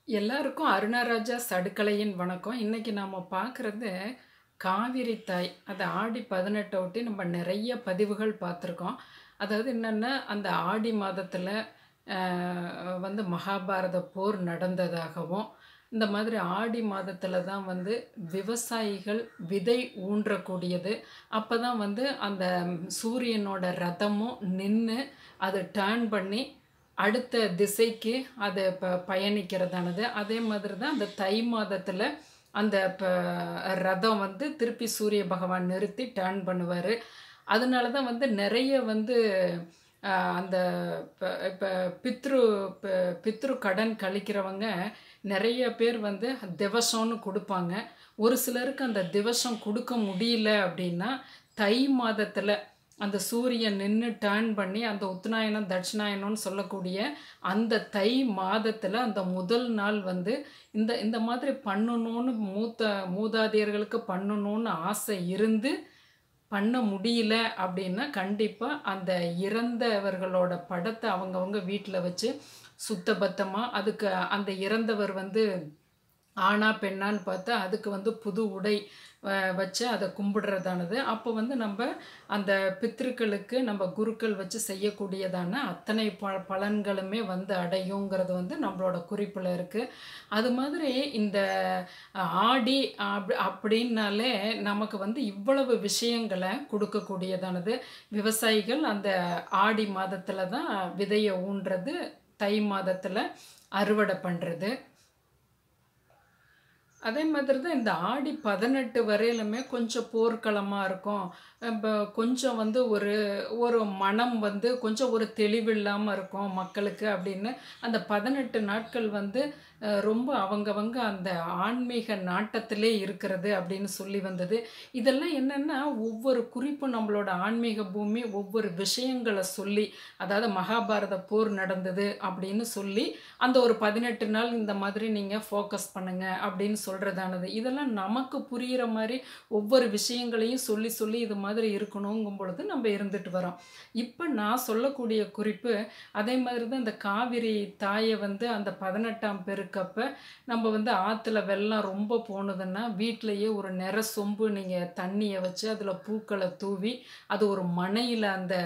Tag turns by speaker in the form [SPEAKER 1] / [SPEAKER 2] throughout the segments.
[SPEAKER 1] எல்லாருக்கும் அருணராஜா சடுக்கலையின் வணக்கம் இன்னைக்கு நாம் பார்க்குறது காவிரி தாய் அது ஆடி பதினெட்டை ஒட்டி நம்ம நிறைய பதிவுகள் பார்த்துருக்கோம் அதாவது என்னென்னா அந்த ஆடி மாதத்தில் வந்து மகாபாரத போர் நடந்ததாகவும் இந்த மாதிரி ஆடி மாதத்தில் தான் வந்து விவசாயிகள் விதை ஊன்றக்கூடியது அப்போ தான் வந்து அந்த சூரியனோட ரதமும் நின்று அது டேர்ன் பண்ணி அடுத்த திசைக்கு அது ப பயணிக்கிறதானது அதே மாதிரி தான் அந்த தை மாதத்தில் அந்த இப்போ ரதம் வந்து திருப்பி சூரிய பகவான் நிறுத்தி டேர்ன் பண்ணுவார் அதனால தான் வந்து நிறைய வந்து அந்த இப்போ இப்போ பித்ரு பித்ரு கடன் கழிக்கிறவங்க நிறைய பேர் வந்து திவசம்னு கொடுப்பாங்க ஒரு சிலருக்கு அந்த திவசம் கொடுக்க முடியல அப்படின்னா தை மாதத்தில் அந்த சூரியன் நின்று டேர்ன் பண்ணி அந்த உத்தராயணம் தட்சிணாயனம்னு சொல்லக்கூடிய அந்த தை மாதத்தில் அந்த முதல் நாள் வந்து இந்த இந்த மாதிரி பண்ணணும்னு மூத்த மூதாதையர்களுக்கு பண்ணணும்னு ஆசை இருந்து பண்ண முடியல அப்படின்னா கண்டிப்பாக அந்த இறந்தவர்களோட படத்தை அவங்கவுங்க வீட்டில் வச்சு சுத்தபத்தமாக அதுக்கு அந்த இறந்தவர் வந்து ஆணா பெண்ணான்னு பார்த்தா அதுக்கு வந்து புது உடை வச்சு அதை கும்பிடுறதானது அப்போ வந்து நம்ம அந்த பித்திருக்களுக்கு நம்ம குருக்கள் வச்சு செய்யக்கூடியதான அத்தனை ப பலன்களுமே வந்து அடையுங்கிறது வந்து நம்மளோட குறிப்பில் இருக்குது அது மாதிரி இந்த ஆடி அப் அப்படின்னாலே நமக்கு வந்து இவ்வளவு விஷயங்களை கொடுக்கக்கூடியதானது விவசாயிகள் அந்த ஆடி மாதத்தில் தான் விதையை ஊன்றது தை மாதத்தில் அறுவடை பண்ணுறது அதே மாதிரி தான் இந்த ஆடி பதினெட்டு வரையிலுமே கொஞ்சம் போர்க்களமாக இருக்கும் இப்போ கொஞ்சம் வந்து ஒரு ஒரு மனம் வந்து கொஞ்சம் ஒரு தெளிவில்லாமல் இருக்கும் மக்களுக்கு அப்படின்னு அந்த பதினெட்டு நாட்கள் வந்து ரொம்ப அவங்கவங்க அந்த ஆன்மீக நாட்டத்திலே இருக்கிறது அப்படின்னு சொல்லி வந்தது இதெல்லாம் என்னென்னா ஒவ்வொரு குறிப்பு நம்மளோட ஆன்மீக பூமி ஒவ்வொரு விஷயங்களை சொல்லி அதாவது மகாபாரத போர் நடந்தது அப்படின்னு சொல்லி அந்த ஒரு பதினெட்டு நாள் இந்த மாதிரி நீங்கள் ஃபோக்கஸ் பண்ணுங்க அப்படின்னு சொல்கிறதானது இதெல்லாம் நமக்கு புரிகிற மாதிரி ஒவ்வொரு விஷயங்களையும் சொல்லி சொல்லி இது மாதிரி இருக்கணுங்கும் பொழுது நம்ம இருந்துட்டு வரோம் இப்போ நான் சொல்லக்கூடிய குறிப்பு அதே மாதிரி தான் இந்த காவிரி தாயை வந்து அந்த பதினெட்டாம் பெருக்கு இருக்கப்ப நம்ம வந்து ஆற்றுல வெள்ளம் ரொம்ப போனதுன்னா வீட்டிலையே ஒரு நிற சொம்பு நீங்கள் தண்ணியை வச்சு அதில் பூக்களை தூவி அது ஒரு மனையில் அந்த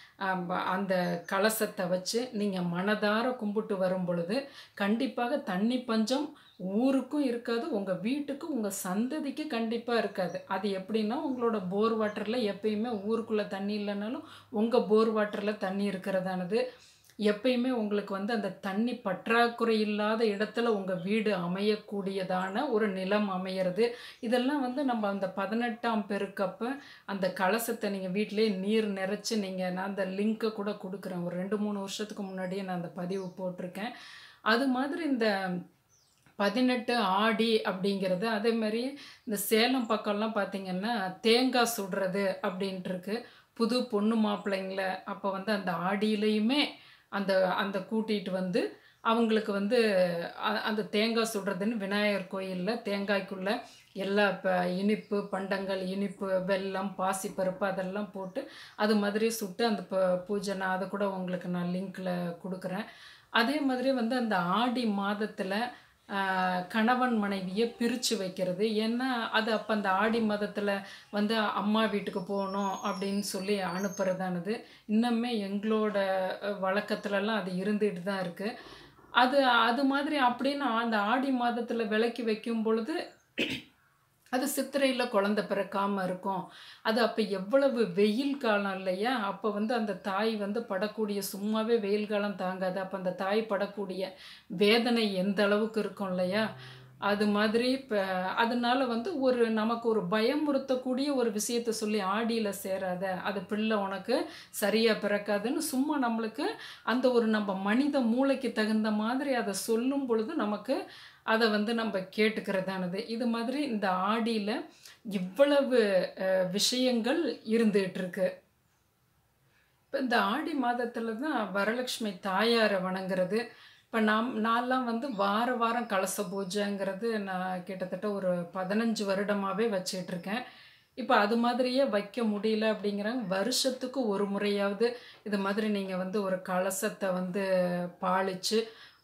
[SPEAKER 1] அந்த கலசத்தை வச்சு நீங்கள் மனதார கும்பிட்டு வரும் பொழுது கண்டிப்பாக தண்ணி பஞ்சம் ஊருக்கும் இருக்காது உங்கள் வீட்டுக்கு உங்கள் சந்ததிக்கு கண்டிப்பாக இருக்காது அது எப்படின்னா உங்களோட போர் வாட்டரில் எப்பயுமே ஊருக்குள்ளே தண்ணி இல்லைனாலும் உங்கள் போர் வாட்டரில் தண்ணி இருக்கிறதானது எப்பயுமே உங்களுக்கு வந்து அந்த தண்ணி பற்றாக்குறை இல்லாத இடத்துல உங்கள் வீடு அமையக்கூடியதான ஒரு நிலம் அமையிறது இதெல்லாம் வந்து நம்ம அந்த பதினெட்டாம் பெருக்கப்ப அந்த கலசத்தை நீங்கள் வீட்டிலே நீர் நிறைச்சி நீங்கள் நான் அந்த லிங்க்கை கூட கொடுக்குறேன் ஒரு ரெண்டு மூணு வருஷத்துக்கு முன்னாடியே நான் அந்த பதிவு போட்டிருக்கேன் அது மாதிரி இந்த பதினெட்டு ஆடி அப்படிங்கிறது அதே மாதிரி இந்த சேலம் பக்கம்லாம் பார்த்திங்கன்னா தேங்காய் சுடுறது அப்படின்ட்டுருக்கு புது பொண்ணு மாப்பிள்ளைங்கள அப்போ வந்து அந்த ஆடியிலையுமே அந்த அந்த கூட்டிகிட்டு வந்து அவங்களுக்கு வந்து அந்த தேங்காய் சுடுறதுன்னு விநாயகர் கோயிலில் தேங்காய்க்குள்ளே எல்லா இப்போ இனிப்பு பண்டங்கள் இனிப்பு வெல்லம் பாசிப்பருப்பு அதெல்லாம் போட்டு அது மாதிரி சுட்டு அந்த பூஜை நான் அதை கூட உங்களுக்கு நான் லிங்க்கில் கொடுக்குறேன் அதே மாதிரி வந்து அந்த ஆடி மாதத்தில் கணவன் மனைவியை பிரித்து வைக்கிறது ஏன்னா அது அப்போ அந்த ஆடி மாதத்தில் வந்து அம்மா வீட்டுக்கு போகணும் அப்படின்னு சொல்லி அனுப்புகிறதானது இன்னுமே எங்களோட வழக்கத்துலலாம் அது இருந்துகிட்டு தான் இருக்குது அது அது மாதிரி அப்படின்னு அந்த ஆடி மாதத்தில் விலைக்கு வைக்கும் பொழுது அது சித்திரையில் குழந்த பிறக்காமல் இருக்கும் அது அப்போ எவ்வளவு வெயில் காலம் இல்லையா அப்போ வந்து அந்த தாய் வந்து படக்கூடிய சும்மாவே வெயில் காலம் தாங்காது அப்போ அந்த தாய் படக்கூடிய வேதனை எந்த அளவுக்கு இருக்கும் இல்லையா அது மாதிரி இப்போ அதனால வந்து ஒரு நமக்கு ஒரு பயமுறுத்தக்கூடிய ஒரு விஷயத்த சொல்லி ஆடியில் சேராத அது பிள்ளை உனக்கு சரியாக பிறக்காதுன்னு சும்மா நம்மளுக்கு அந்த ஒரு நம்ம மனித மூளைக்கு தகுந்த மாதிரி அதை சொல்லும் பொழுது நமக்கு அதை வந்து நம்ம கேட்டுக்கிறதானது இது மாதிரி இந்த ஆடியில் இவ்வளவு விஷயங்கள் இருந்துகிட்ருக்கு இப்போ இந்த ஆடி மாதத்தில் தான் வரலட்சுமி தாயாரை வணங்குறது இப்போ நாம் நான்லாம் வந்து வார வாரம் கலச பூஜைங்கிறது நான் கிட்டத்தட்ட ஒரு பதினஞ்சு வருடமாகவே வச்சிட்ருக்கேன் இப்போ அது மாதிரியே வைக்க முடியல அப்படிங்கிறாங்க வருஷத்துக்கு ஒரு முறையாவது இது மாதிரி நீங்கள் வந்து ஒரு கலசத்தை வந்து பாலிச்சு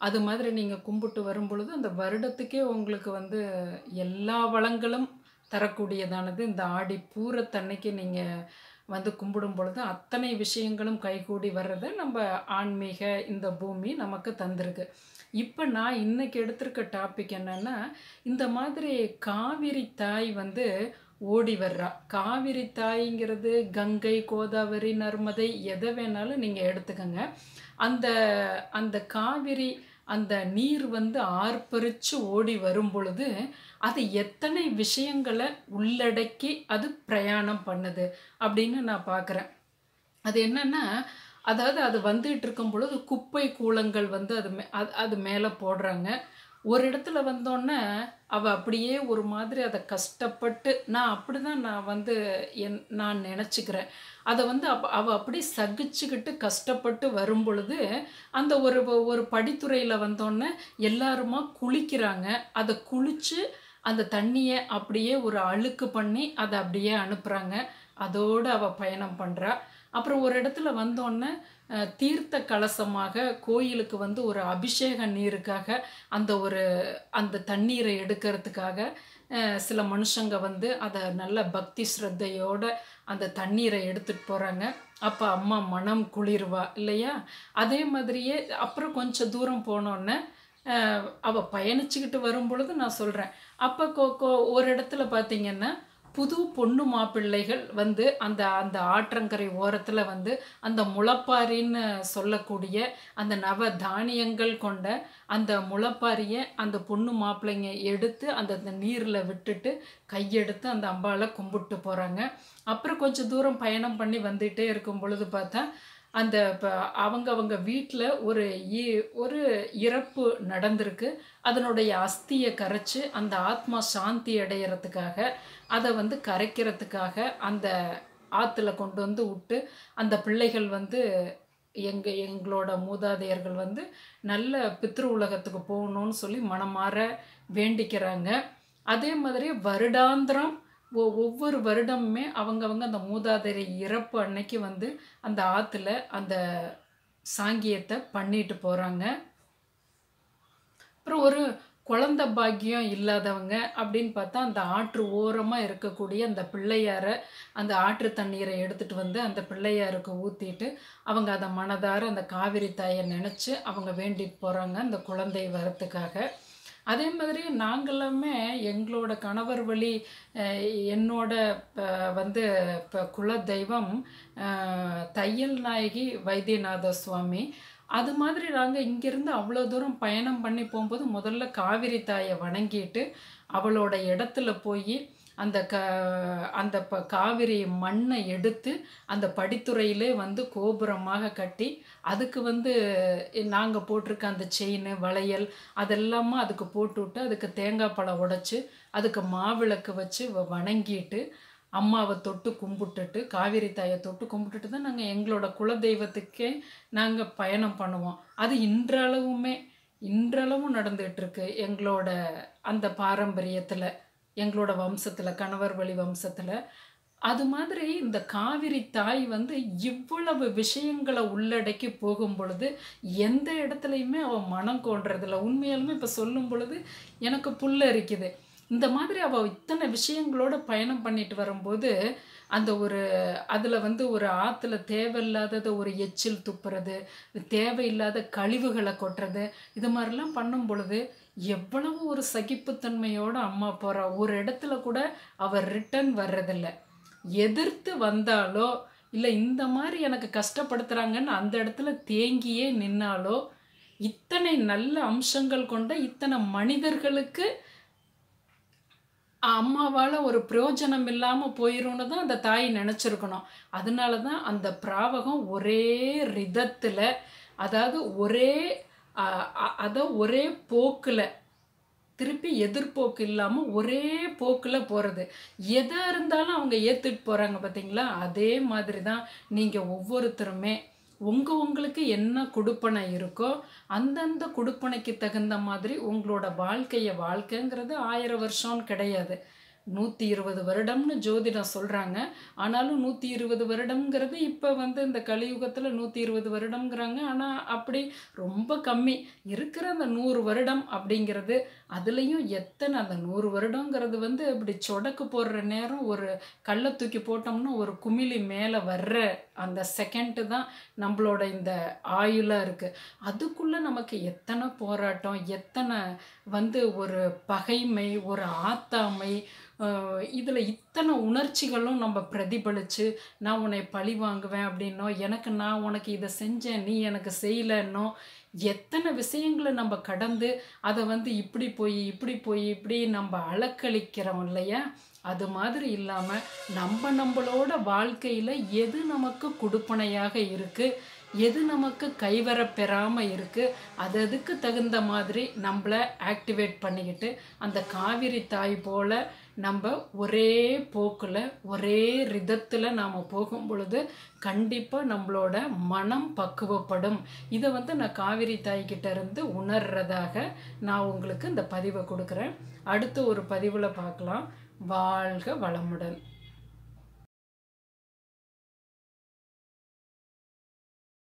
[SPEAKER 1] அது மாதிரி நீங்கள் கும்பிட்டு வரும் பொழுது அந்த வருடத்துக்கே உங்களுக்கு வந்து எல்லா வளங்களும் தரக்கூடியதானது இந்த ஆடி பூரத்தன்னைக்கு நீங்கள் வந்து கும்பிடும் பொழுது அத்தனை விஷயங்களும் கைகூடி வர்றதை நம்ம ஆன்மீக இந்த பூமி நமக்கு தந்திருக்கு இப்போ நான் இன்னைக்கு எடுத்திருக்க டாபிக் என்னன்னா இந்த மாதிரி காவிரி தாய் வந்து ஓடி வர்றா காவிரி தாய்ங்கிறது கங்கை கோதாவரி நர்மதை எதை வேணாலும் நீங்கள் எடுத்துக்கோங்க அந்த அந்த காவிரி அந்த நீர் வந்து ஆர்ப்பரித்து ஓடி வரும் பொழுது அது எத்தனை விஷயங்களை உள்ளடக்கி அது பிரயாணம் பண்ணுது அப்படின்னு நான் பார்க்குறேன் அது என்னன்னா அதாவது அது வந்துட்டு இருக்கும் பொழுது குப்பை கூலங்கள் வந்து அது மே அது அது மேலே போடுறாங்க ஒரு இடத்துல வந்தோடனே அவள் அப்படியே ஒரு மாதிரி அதை கஷ்டப்பட்டு நான் அப்படி தான் நான் வந்து என் நான் நினச்சிக்கிறேன் அதை வந்து அப் அவள் அப்படி சகிச்சுக்கிட்டு கஷ்டப்பட்டு வரும் பொழுது அந்த ஒரு ஒரு படித்துறையில் வந்தோடனே எல்லாருமா குளிக்கிறாங்க அதை குளித்து அந்த தண்ணியை அப்படியே ஒரு அழுக்கு பண்ணி அதை அப்படியே அனுப்புகிறாங்க அதோடு அவள் பயணம் பண்ணுறா அப்புறம் ஒரு இடத்துல வந்தோடனே அஹ், தீர்த்த கலசமாக கோயிலுக்கு வந்து ஒரு அபிஷேக நீருக்காக அந்த ஒரு அந்த தண்ணீரை எடுக்கிறதுக்காக அஹ், சில மனுஷங்க வந்து அதை நல்ல பக்தி ஸ்ரத்தையோட அந்த தண்ணீரை எடுத்துட்டு போகிறாங்க அப்போ அம்மா மனம் குளிர்வா இல்லையா அதே மாதிரியே அப்புறம் கொஞ்சம் தூரம் போனோன்னே அஹ், அவ பயணிச்சுக்கிட்டு வரும் பொழுது நான் சொல்கிறேன் அப்போ கோ கோ ஒரு இடத்துல பார்த்தீங்கன்னா புது பொண்ணு மாப்பிள்ளைகள் வந்து அந்த அந்த ஆற்றங்கரை ஓரத்தில் வந்து அந்த முளப்பாரின்னு சொல்லக்கூடிய அந்த நவ தானியங்கள் கொண்ட அந்த முளப்பாரியை அந்த பொண்ணு மாப்பிள்ளைங்க எடுத்து அந்த அந்த நீரில் விட்டுட்டு கையெடுத்து அந்த அம்பாவை கும்பிட்டு போகிறாங்க அப்புறம் கொஞ்சம் தூரம் பயணம் பண்ணி வந்துகிட்டே இருக்கும் பொழுது பார்த்தா அந்த இப்போ அவங்க அவங்க வீட்டில் ஒரு இ- ஒரு இறப்பு நடந்திருக்கு அதனுடைய அஸ்தியை கரைச்சி அந்த ஆத்மா சாந்தி அடையிறதுக்காக அதை வந்து கரைக்கிறதுக்காக அந்த ஆற்றுல கொண்டு வந்து விட்டு அந்த பிள்ளைகள் வந்து எங்க எங்களோட மூதாதையர்கள் வந்து நல்ல பித்ரு உலகத்துக்கு போகணும்னு சொல்லி மனமாற வேண்டிக்கிறாங்க அதே மாதிரி வருடாந்திரம் ஒ- ஒவ்வொரு வருடமுமே அவங்கவங்க அந்த மூதாதையர் இறப்பு அன்னைக்கு வந்து அந்த ஆற்றுல அந்த சாங்கியத்தை பண்ணிட்டு போகிறாங்க அப்புறம் ஒரு குழந்த பாக்கியம் இல்லாதவங்க அப்படின்னு பார்த்தா அந்த ஆற்று ஓரமாக இருக்கக்கூடிய அந்த பிள்ளையாரை அந்த ஆற்று தண்ணீரை எடுத்துட்டு வந்து அந்த பிள்ளையாருக்கு ஊற்றிட்டு அவங்க அதை மனதார அந்த காவிரி தாயை நினச்சி அவங்க வேண்டிட்டு போகிறாங்க அந்த குழந்தை வரத்துக்காக அதே மாதிரி நாங்களாமே எங்களோட கணவர் வழி அஹ், என்னோட அஹ், வந்து இப்போ குலதெய்வம் அஹ், தையல் நாயகி வைத்தியநாத சுவாமி அது மாதிரி நாங்கள் இங்கேருந்து அவ்வளோ தூரம் பயணம் பண்ணி போகும்போது முதல்ல காவிரி தாயை வணங்கிட்டு அவளோட இடத்துல போய் அந்த க அந்த ப காவிரி மண்ணை எடுத்து அந்த படித்துறையிலே வந்து கோபுரமாக கட்டி அதுக்கு வந்து நாங்கள் போட்டிருக்க அந்த செயின் வளையல் அதெல்லாமா அதுக்கு போட்டுவிட்டு அதுக்கு தேங்காய் பழம் உடைச்சி அதுக்கு மாவிளக்கு வச்சு வ- வணங்கிட்டு அம்மாவை தொட்டு கும்பிட்டுட்டு காவிரி தாயை தொட்டு கும்பிட்டுட்டு தான் நாங்கள் எங்களோட குலதெய்வத்துக்கே நாங்கள் பயணம் பண்ணுவோம் அது இன்றளவுமே இன்றளவும் நடந்துகிட்டு இருக்கு எங்களோட அந்த பாரம்பரியத்தில் எங்களோட வம்சத்தில் கணவர் வழி வம்சத்தில் அது மாதிரி இந்த காவிரி தாய் வந்து இவ்வளவு விஷயங்களை உள்ளடக்கி போகும் பொழுது எந்த இடத்துலையுமே அவள் மனம் கோன்றதில்ல உண்மையாலுமே இப்போ சொல்லும் பொழுது எனக்கு புல்லரிக்குது இந்த மாதிரி அவள் இத்தனை விஷயங்களோட பயணம் பண்ணிட்டு வரும்போது அந்த ஒரு அதில் வந்து ஒரு ஆற்றுல தேவையில்லாததை ஒரு எச்சில் துப்புறது தேவையில்லாத கழிவுகளை கொட்டுறது இது மாதிரிலாம் பண்ணும் பொழுது எவ்வளவு ஒரு சகிப்புத்தன்மையோட அம்மா போகிறா ஒரு இடத்துல கூட அவர் ரிட்டர்ன் வர்றதில்ல எதிர்த்து வந்தாலோ இல்லை இந்த மாதிரி எனக்கு கஷ்டப்படுத்துகிறாங்கன்னு அந்த இடத்துல தேங்கியே நின்னாலோ இத்தனை நல்ல அம்சங்கள் கொண்ட இத்தனை மனிதர்களுக்கு அம்மாவால் ஒரு பிரயோஜனம் இல்லாமல் போயிரும்னு தான் அந்த தாய் நினச்சிருக்கணும் அதனால தான் அந்த பிராவகம் ஒரே ரிதத்தில் அதாவது ஒரே அதை ஒரே போக்கில் திருப்பி எதிர்போக்கு இல்லாமல் ஒரே போக்கில் போகிறது எதாக இருந்தாலும் அவங்க ஏற்றுட்டு போகிறாங்க பார்த்தீங்களா அதே மாதிரி தான் நீங்கள் ஒவ்வொருத்தருமே உங்கள் உங்களுக்கு என்ன கொடுப்பனை இருக்கோ அந்தந்த கொடுப்பனைக்கு தகுந்த மாதிரி உங்களோட வாழ்க்கையை வாழ்க்கைங்கிறது ஆயிரம் வருஷம்னு கிடையாது நூற்றி இருபது வருடம்னு ஜோதிடம் சொல்கிறாங்க ஆனாலும் நூற்றி இருபது வருடம்ங்கிறது இப்போ வந்து இந்த கலியுகத்தில் நூற்றி இருபது வருடம்ங்கிறாங்க ஆனால் அப்படி ரொம்ப கம்மி இருக்கிற அந்த நூறு வருடம் அப்படிங்கிறது அதுலேயும் எத்தனை அந்த நூறு வருடங்கிறது வந்து இப்படி சொடக்கு போடுற நேரம் ஒரு கல்லை தூக்கி போட்டோம்னா ஒரு குமிழி மேலே வர்ற அந்த செகண்டு தான் நம்மளோட இந்த ஆயுளாக இருக்குது அதுக்குள்ளே நமக்கு எத்தனை போராட்டம் எத்தனை வந்து ஒரு பகைமை ஒரு ஆத்தாமை இதில் இத்தனை உணர்ச்சிகளும் நம்ம பிரதிபலித்து நான் உன்னை பழி வாங்குவேன் அப்படின்னோ எனக்கு நான் உனக்கு இதை செஞ்சேன் நீ எனக்கு செய்யலைன்னோ எத்தனை விஷயங்களை நம்ம கடந்து அதை வந்து இப்படி போய் இப்படி போய் இப்படி நம்ம அலக்களிக்கிறோம் இல்லையா அது மாதிரி இல்லாமல் நம்ம நம்மளோட வாழ்க்கையில் எது நமக்கு கொடுப்பனையாக இருக்குது எது நமக்கு கைவர பெறாமல் இருக்குது அது அதுக்கு தகுந்த மாதிரி நம்மளை ஆக்டிவேட் பண்ணிக்கிட்டு அந்த காவிரி தாய் போல் நம்ம ஒரே போக்கில் ஒரே ரிதத்தில் நாம் போகும் பொழுது கண்டிப்பாக நம்மளோட மனம் பக்குவப்படும் இதை வந்து நான் காவிரி தாய்கிட்ட இருந்து உணர்றதாக நான் உங்களுக்கு இந்த பதிவை கொடுக்குறேன் அடுத்து ஒரு பதிவில் பார்க்கலாம் வாழ்க வளமுடன்